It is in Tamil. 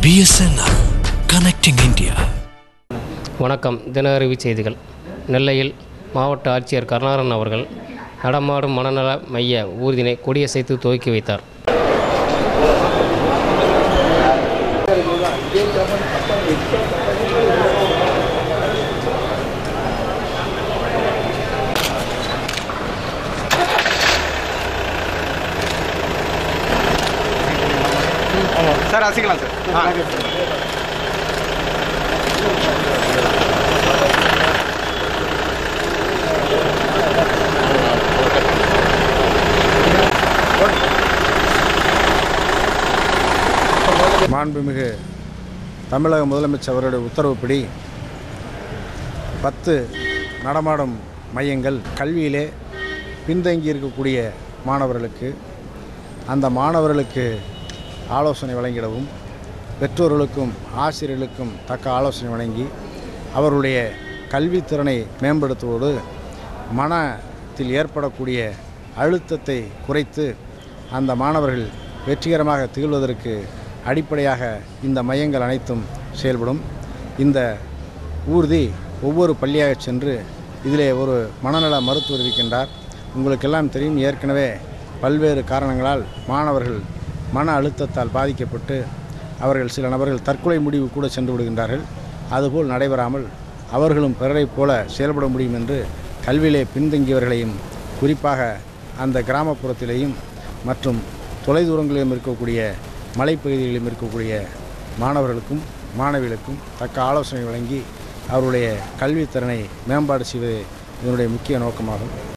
BSNL Connecting India. வணக்கம் தினஅறிவி செய்திகள் நெல்லையில் மாவட்ட ஆட்சியர் கருணாகரன் அவர்கள் நடமாடும் மனநல மைய ஊர்தினை கொடியசைத்து துவக்கி வைத்தார் சார் ரசிக்கலாம் சார் ஆ மாண்புமிகு தமிழக முதலமைச்சர் அவருடைய உத்தரவுப்படி பத்து நடமாடும் மையங்கள் கல்வியிலே பின்தங்கி இருக்கக்கூடிய மாணவர்களுக்கு அந்த மாணவர்களுக்கு ஆலோசனை வழங்கிடவும் பெற்றோர்களுக்கும் ஆசிரியர்களுக்கும் தக்க ஆலோசனை வழங்கி அவருடைய கல்வித்திறனை மேம்படுத்துவோடு மனத்தில் ஏற்படக்கூடிய அழுத்தத்தை குறைத்து அந்த மாணவர்கள் வெற்றிகரமாக திகழ்வதற்கு அடிப்படையாக இந்த மையங்கள் அனைத்தும் செயல்படும் இந்த ஊர்தி ஒவ்வொரு பள்ளியாக சென்று இதிலே ஒரு மனநல மருத்துவர் இருக்கின்றார் உங்களுக்கெல்லாம் தெரியும் ஏற்கனவே பல்வேறு காரணங்களால் மாணவர்கள் மன அழுத்தத்தால் பாதிக்கப்பட்டு அவர்கள் சில நபர்கள் தற்கொலை முடிவு கூட சென்று விடுகின்றார்கள் அதுபோல் நடைபெறாமல் அவர்களும் பிறரைப் போல செயல்பட முடியும் என்று கல்வியிலே பின்தங்கியவர்களையும் குறிப்பாக அந்த கிராமப்புறத்திலேயும் மற்றும் தொலைதூரங்களிலும் இருக்கக்கூடிய மலைப்பகுதிகளிலும் இருக்கக்கூடிய மாணவர்களுக்கும் மாணவிகளுக்கும் தக்க ஆலோசனை வழங்கி அவருடைய கல்வித்திறனை மேம்பாடு செய்வதே இதனுடைய முக்கிய நோக்கமாகும்